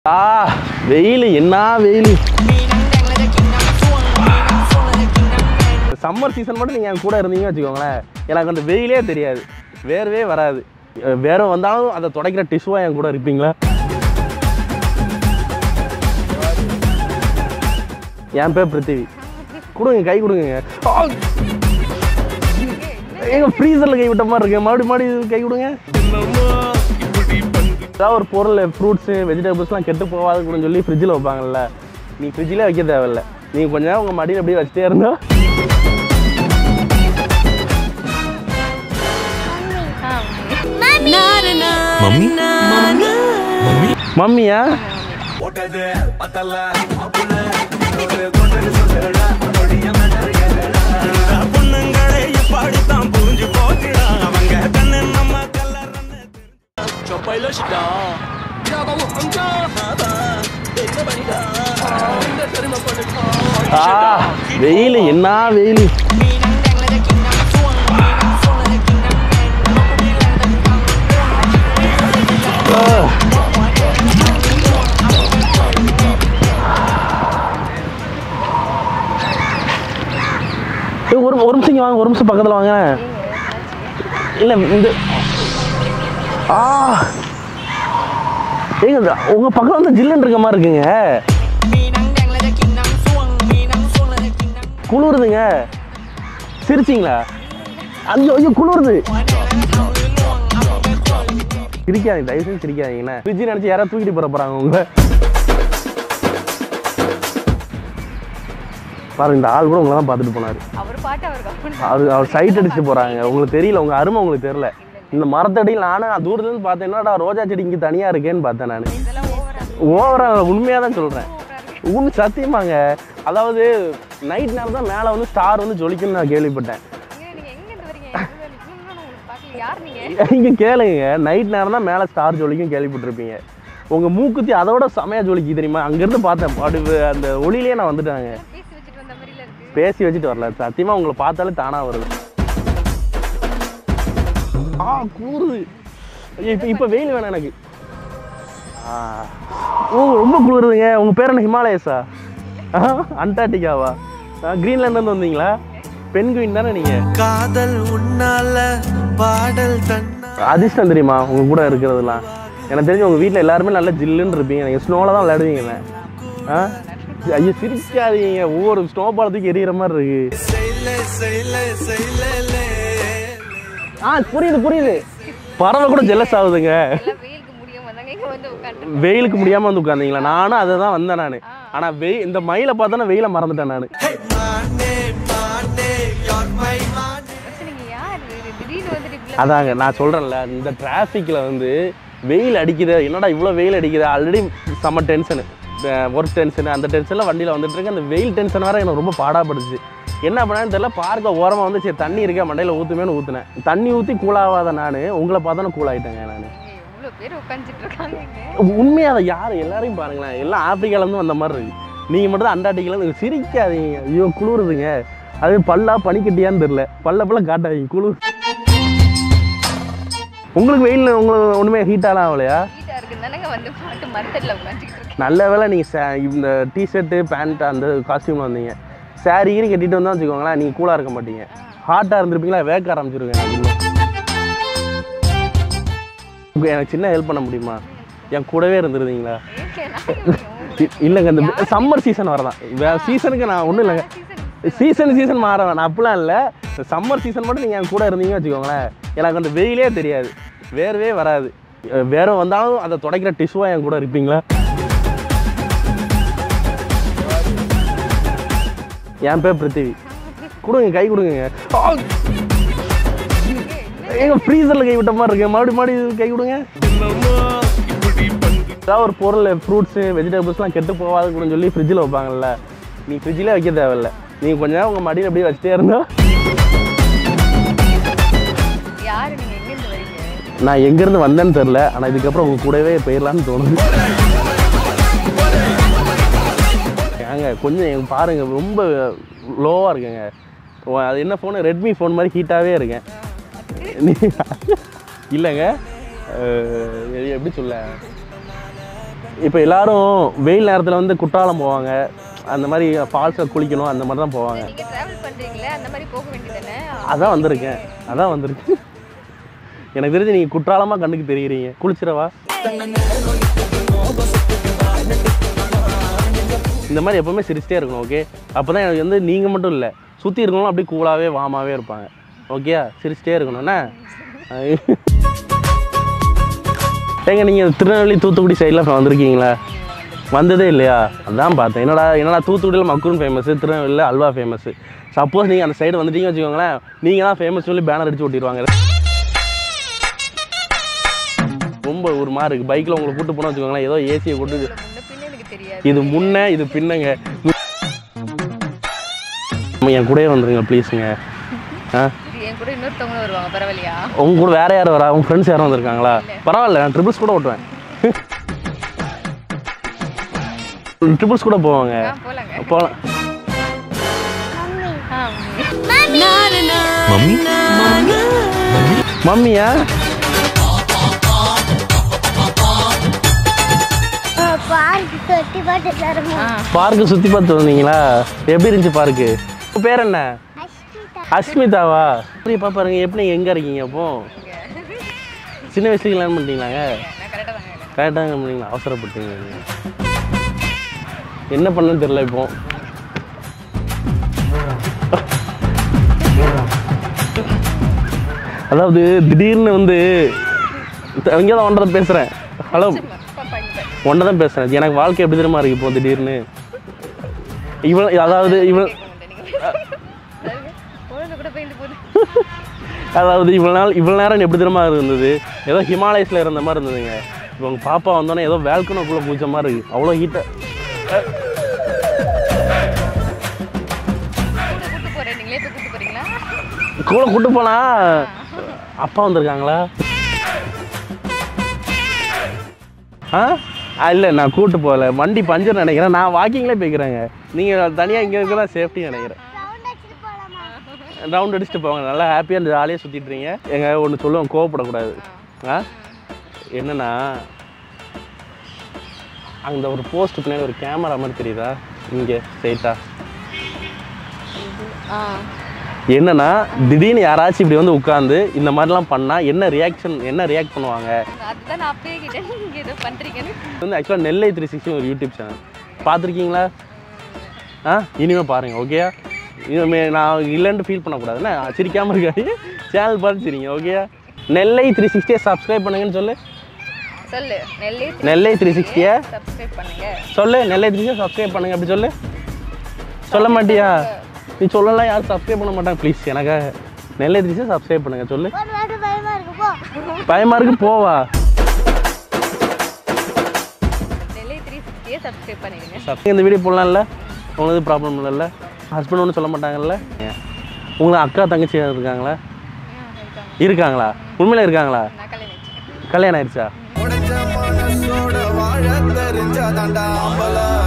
ஆ வெயில் என்ன வெயில் சம்மர் சீசன் மட்டும் நீங்கள் என் கூட இருந்தீங்க வச்சுக்கோங்களேன் எனக்கு அந்த வெயிலே தெரியாது வேர்வே வராது அஹ் வேற வந்தாலும் அதை துடைக்கிற டிஷ்யூவாக என் கூட இருப்பீங்களா என் பேர் பிருத்திவி கொடுங்க கை கொடுங்க ஆ! எங்க ஃப்ரீசரில் கை விட்ட மாதிரி இருக்கு மறுபடியும் மறுபடியும் கை கொடுங்க ஏதாவது ஒரு பொருள் ஃப்ரூட்ஸு வெஜிடபிள்ஸ்லாம் கெட்டு போகாதுன்னு சொல்லி ஃப்ரிட்ஜில் வைப்பாங்கல்ல நீ ஃப்ரிட்ஜிலே வைக்க தேவையில்ல நீ கொஞ்ச நேரம் உங்கள் மடியில் அப்படியே வச்சுட்டே இருந்தா மம்மி மம்மியா பொண்ணுங்களே இப்படித்தான் புரிஞ்சு போச்சுடா அவங்க கண்ணு நம்ம கல்லறன்னு ஆ வெயில் என்ன வெயில் ஏய், ஒரு ஒரு நிமிஷம் இங்க வாங்க ஒரு நிமிஷம் பக்கத்தில் வாங்க இல்லை இந்த ஆ ஏங்க இந்த- உங்க பக்கம் வந்து ஜில்லுன்னு இருக்க மாதிரி இருக்குங்க குளிருதுங்க சிரிச்சிங்களா ஐயோ ஐயோ குளிருது சிரிக்காதீங்க தயவு செஞ்சு சிரிக்காதீங்கண்ணே ஃப்ரிட்ஜ் நினச்சி யாராவது தூக்கிட்டு போற போறாங்க உங்களை பாருங்க இந்த ஆள் கூட உங்களை தான் பார்த்துட்டு போனாரு அவர் பாட்டு அவர் கவனம் அவர் அவர் சைட் அடிச்சுட்டு போறாங்க உங்களுக்கு தெரியல உங்க அருமை உங்களுக்கு தெரியல இந்த மரத்தடியில் நானும் தூரத்துல இருந்து பார்த்தேன் என்னடா ரோஜா செடி இங்கே தனியா இருக்கேன்னு பார்த்தேன் நான் இதெல்லாம் ஓவரா ஓவரா உண்மையாக தான் சொல்றேன் உண்மை சத்தியமாங்க அதாவது நைட் நேரம் தான் மேலே வந்து ஸ்டார் வந்து ஜொலிக்கும்னு நான் கேள்விப்பட்டேன் நீங்க எங்க இருந்து வரீங்க எங்க இருந்து இன்னும் நான் உங்களுக்கு பார்க்கல யார் நீங்க இங்கே கேளுங்க நைட் நேரம் தான் மேலே ஸ்டார் ஜொலிக்கும் கேள்விப்பட்டிருப்பீங்க உங்கள் மூக்குத்தி அதோட செமையா ஜொலிக்கு தெரியுமா அங்கேருந்து பார்த்தேன் பாடு அந்த ஒளியிலே நான் வந்துட்டாங்க பேசி வச்சுட்டு வந்த மாதிரில இருக்கு பேசி வச்சுட்டு வரல சத்தியமாக உங்களை பார்த்தாலே தானாக வருது ஆ கூறுது இப்போ இப்போ வெயில் வேணாம் எனக்கு ஆ ஓ ரொம்ப குளிருதுங்க உங்கள் பேர் என்ன ஹிமாலயஸா ஆ அண்டார்டிகாவா கிரீன்லாண்ட்லேருந்து வந்தீங்களா பெண்குயின் தானே நீங்கள் காதல் உன்னால பாடல் தன்னா அதிர்ஷ்டம் தெரியுமா உங்க கூட இருக்கிறதுலாம் எனக்கு தெரிஞ்சு உங்க வீட்டில் எல்லாருமே நல்ல ஜில்லுன்னு இருப்பீங்க நீங்கள் ஸ்னோவில் தான் விளையாடுவீங்க ஆ ஐயோ சிரிக்காதீங்க ஒவ்வொரு ஸ்னோ பாலத்துக்கு எரியிற மாதிரி இருக்கு செய்யல செய்யல செய்யல ஆ புரியுது புரியுது பறவை கூட ஜெல்லஸ் ஆகுதுங்க எல்லாம் வெயிலுக்கு முடியாம வந்தாங்க இங்க வந்து உட்காந்து வெயிலுக்கு முடியாம வந்து உட்காந்தீங்களா நானும் அதை தான் வந்தேன் நான் ஆனா வெய் இந்த மயிலை பார்த்தோன்னா வெயில மறந்துட்டேன் நான் மானே மானே யார் மை மானே நீங்க யார் இது திடீர்னு வந்துட்டு இப்படி அதாங்க நான் சொல்றேன்ல இந்த டிராஃபிக்கில் வந்து வெயில் அடிக்குது என்னடா இவ்வளோ வெயில் அடிக்குது ஆல்ரெடி செம்ம டென்ஷனு ஒர்க் டென்ஷனு அந்த டென்ஷனில் வண்டியில் வந்துட்டு இருக்கு அந்த வெயில் டென்ஷன் வேற எனக்கு ரொம்ப பாடாப்படுச்சு என்ன பண்ணேன்னு தெரியல பார்க்க ஓரமாக வந்து சரி தண்ணி இருக்கா மண்டையில் ஊற்றுமேனு ஊற்றுனேன் தண்ணி ஊற்றி கூலாகாத நான் உங்களை பார்த்தோன்னே கூலாயிட்டேங்க நான் இங்க எவ்வளவு பேர் உட்காந்துட்டு இருக்காங்க இங்க உண்மையாக அதை யார் எல்லாரையும் பாருங்களேன் எல்லாம் ஆப்பிரிக்காலேருந்து வந்த மாதிரி இருக்கு நீங்கள் மட்டும் தான் அண்டார்டிக்கிலேருந்து சிரிக்காதீங்க ஐயோ குளிருதுங்க அது பல்லா பனிக்கட்டியான்னு தெரில பல்ல பல்ல காட்டாதீங்க குளிர் உங்களுக்கு வெயில் உங்களுக்கு ஒன்றுமே ஹீட்டாலாம் ஆகலையா ஹீட்டா இருக்குன்னு தானங்க வந்து பாட்டு மரத்தடியில் உட்காந்துக்கிட்டு இருக்கேன் நல்ல வேளை நீங்கள் இந்த டிஷர்ட்டு பேண்ட் அந்த காஸ்டியூமில் வந்தீங்க saree கீரி கட்டிட்டு வந்தா வச்சுக்கோங்களேன் நீங்கள் கூலாக இருக்க மாட்டீங்க ஹாட்டாக இருந்திருப்பீங்களா வேக்க ஆரம்பிச்சிருங்க எனக்கு இன்னும். உங்க எனக்கு சின்ன ஹெல்ப் பண்ண முடியுமா என் கூடவே இருந்துருந்தீங்களா ஏற்கனவே நான் இ- இல்லைங்க இந்த சம்மர் சீசன் வரலாம் வேற சீசனுக்கு நான் ஒன்றும் இல்லைங்க சீசன் சீசன் மாற வேணாம் அப்படிலாம் இல்லை சம்மர் சீசன் மட்டும் நீங்கள் என் கூட இருந்தீங்க வச்சுக்கோங்களேன் எனக்கு அந்த வெயிலே தெரியாது வேர்வே வராது அஹ் வேற வந்தாலும் அதை துடைக்கிற டிஷ்யூவாக என் கூட இருப்பீங்களா என் பேர் பிருத்திவி கொடுங்க கை கொடுங்க ஆ! ஏங்க ஃப்ரீசரில் கை விட்ட மாதிரி இருக்கு மறுபடியும் மறுபடியும் கை கொடுங்க ஏதாவது ஒரு பொருள் ஃப்ரூட்ஸு வெஜிடபிள்ஸ்லாம் கெட்டு போகாதுன்னு சொல்லி ஃப்ரிட்ஜில் வைப்பாங்கல்ல நீ ஃப்ரிட்ஜிலே வைக்க தேவையில்ல நீ கொஞ்ச நேரம் உங்கள் மடியில் அப்படியே வச்சுட்டே இருந்தா யாரு நீங்க எங்க இருந்து வரீங்க நான் எங்கேருந்து வந்தேன்னு தெரில ஆனால் இதுக்கப்புறம் உங்கள் கூடவே போயிடலான்னு தோணுது ஏங்க கொஞ்சம் எங்க பாருங்க ரொம்ப லோவாக இருக்குங்க ஓ, அது என்ன ஃபோனு ரெட்மி ஃபோன் மாதிரி ஹீட்டாகவே இருக்கேன் நீ- இல்லைங்க அஹ், இது எப்படி சொல்ல இப்போ எல்லாரும் வெயில் நேரத்தில் வந்து குற்றாலம் போவாங்க அந்த மாதிரி ஃபால்ஸில் குளிக்கணும் அந்த மாதிரி தான் போவாங்க நீங்க டிராவல் பண்றீங்களே அந்த மாதிரி போக வேண்டியதானே அதான் வந்திருக்கேன் அதான் வந்திருக்கேன் எனக்கு தெரிஞ்சு நீங்கள் குற்றாலமாக கண்ணுக்கு தெரியுறீங்க குளிச்சிடவா இந்த மாதிரி எப்பவுமே சிரிச்சிட்டே இருக்கணும் ஓகே அப்போ தான் எனக்கு வந்து நீங்கள் மட்டும் இல்லை சுற்றி இருக்கவங்களும் அப்படியே கூலாகவே வாமாவே இருப்பாங்க ஓகேயா சிரிச்சிட்டே இருக்கணும்ண்ணே ஏங்க நீங்கள் திருநெல்வேலி தூத்துக்குடி சைடில் வந்திருக்கீங்களா வந்ததே இல்லையா அதான் பார்த்தேன் என்னடா என்னடா தூத்துக்குடியில் மக்கூன் ஃபேமஸ் திருநெல்வேலியில் அல்வா ஃபேமஸ் சப்போஸ் நீங்கள் அந்த சைடு வந்துட்டீங்க வச்சுக்கோங்களேன் நீங்கள் தான் ஃபேமஸ் சொல்லி பேனர் அடிச்சு ஓட்டிடுவாங்க ரொம்ப ஒரு மாதிரி இருக்குது பைக்கில் உங்களை கூட்டு போனால் வச்சுக்கோங்களேன் ஏதோ ஏசியை கூட்டு முன்ன பின்ன எனக்கு தெரியாது இது முன்ன இது பின்னங்க அம்மா, என் கூடயே வந்துருங்க ப்ளீஸுங்க ஆ இது என் கூட இன்னொருத்தவங்களும் வருவாங்க பரவாயில்லையா உங்க கூட வேற யாரும் வரா உங்க ஃப்ரெண்ட்ஸ் யாரும் வந்திருக்காங்களா பரவாயில்ல நான் ட்ரிபிள்ஸ் கூட ஓட்டுவேன் ட்ரிபிள்ஸ் கூட போவாங்க ஆ போலாங்க போகலாம் ஆ மம்மியா பார்க்கு தொட்டி பாட்டு தருமா ஆ பார்க்கு சுற்றி பார்த்து வந்தீங்களா எப்படி இருந்துச்சு பார்க்கு உங்க பேர் என்ன அஸ்மிதாவா அப்படி பாப்பாருங்க எப்படி எங்கே இருக்கீங்க அப்போ சின்ன வயசுல கல்யாணம் பண்ணிட்டீங்களாங்க நான் கரெக்டாக தாங்க இருக்கேன். கரெக்டாக பண்ணீங்களா அவசரப்பட்டீங்க நீங்க. என்ன பண்ணன்னு தெரியல இப்போ அதாவது திடீர்னு வந்து இங்கே தான் ஒன்றரை பேசுகிறேன் ஹலோ பாப்பா இங்க ஒன்றை தான் பேசுகிறேன் எனக்கு வாழ்க்கை எப்படி தெரியுமா இருக்கு இப்போ திடீர்னு இவள் அதாவது இவள் குழந்தை கூட போயிட்டு போகுது அதாவது இவ்வளோ நாள் இவ்வளோ நேரம் எப்படி தெரியுமா இருந்தது ஏதோ ஹிமாலயஸில் இருந்த மாதிரி இருந்ததுங்க இப்போ உங்கள் பாப்பா வந்தோடனே ஏதோ வேல்கனோக்குள்ளே பூச்ச மாதிரி இருக்குது அவ்வளோ ஹீட்டை கூட கூட்டு போறேன் நீங்களே போய் கூட்டு போறீங்களா கூட கூட்டு போனா அப்பா வந்திருக்காங்களா ஆ இல்லை நான் கூட்டு போகல வண்டி பஞ்சர் நினைக்கிறேன் நான் வாக்கிங்லேயே போய்க்கிறேங்க நீங்கள் தனியாக இங்கே இருக்க தான் சேஃப்டி நினைக்கிறேன் ரவுண்ட் அடிச்சுட்டு போலாமா ரவுண்ட் அடிச்சுட்டு போவாங்க நல்லா ஹாப்பியாக ஜாலியாக சுற்றிட்டு இருக்கீங்க எங்க ஒன்று சொல்லுவோம் கோவப்படக்கூடாது ஆ என்னன்னா அந்த ஒரு போஸ்ட் பின்னாடி ஒரு கேமரா மாதிரி தெரியுதா இங்கே ஸ்ட்ரைட்டா ஆ என்னன்னா திடீர்னு யாராச்சும் இப்படி வந்து உட்காந்து இந்த மாதிரிலாம் பண்ணால் என்ன ரியாக்ஷன் என்ன ரியாக்ட் பண்ணுவாங்க அதுதான் நான் அப்பயே கேட்டேன் நீங்க ஏதோ பண்றீங்கன்னு இது வந்து ஆக்சுவலாக நெல்லை த்ரீ சிக்ஸ்டி ஒரு யூடியூப் சேனல் பார்த்துருக்கீங்களா ஆ இனிமேல் பாருங்கள் ஓகயா இனிமே நான் இல்லைன்னு ஃபீல் பண்ணக்கூடாதுண்ணே சிரிக்காமல் இருக்காது சேனல் பார்த்து சரிங்க ஓகேயா நெல்லை த்ரீ சிக்ஸ்டியை சப்ஸ்கிரைப் பண்ணுங்கன்னு சொல்லு சொல்லு நெல்லை நெல்லை த்ரீ சிக்ஸ்டியை சப்ஸ்கிரைப் பண்ணுங்க சொல்லு நெல்லை த்ரீ சிக்ஸ்டியை சப்ஸ்கிரைப் பண்ணுங்க அப்படி சொல்லு சொல்ல மாட்டியா நீ சொல்லலாம் யாரும் சப்ஸ்கிரைப் பண்ண மாட்டாங்க ப்ளீஸ் எனக்காக நெல்லை த்ரீ சிக்ஸ்டியை சப்ஸ்கிரைப் பண்ணுங்க சொல்லு ஒரு வாட்டி பயமா இருக்கு போ பயமா இருக்கு போவா நெல்லை த்ரீ சிக்ஸ்டியை சப்ஸ்கிரைப் பண்ணிடுங்க சப் இந்த வீடியோ போடலாம்ல உங்களுக்கு ப்ராப்ளம் இல்லைல்ல ஹஸ்பண்ட் ஒன்றும் சொல்ல மாட்டாங்கல்ல உங்களுக்கு அக்கா தங்கச்சி யாரும் இருக்காங்களா இருக்காங்களா உண்மையில இருக்காங்களா நான் கல்யாணம் வச்சுக்கேன் கல்யாணம் ஆயிடுச்சா உடைஞ்ச மனசோட வாழ தெரிஞ்சாதாண்டா அம்பல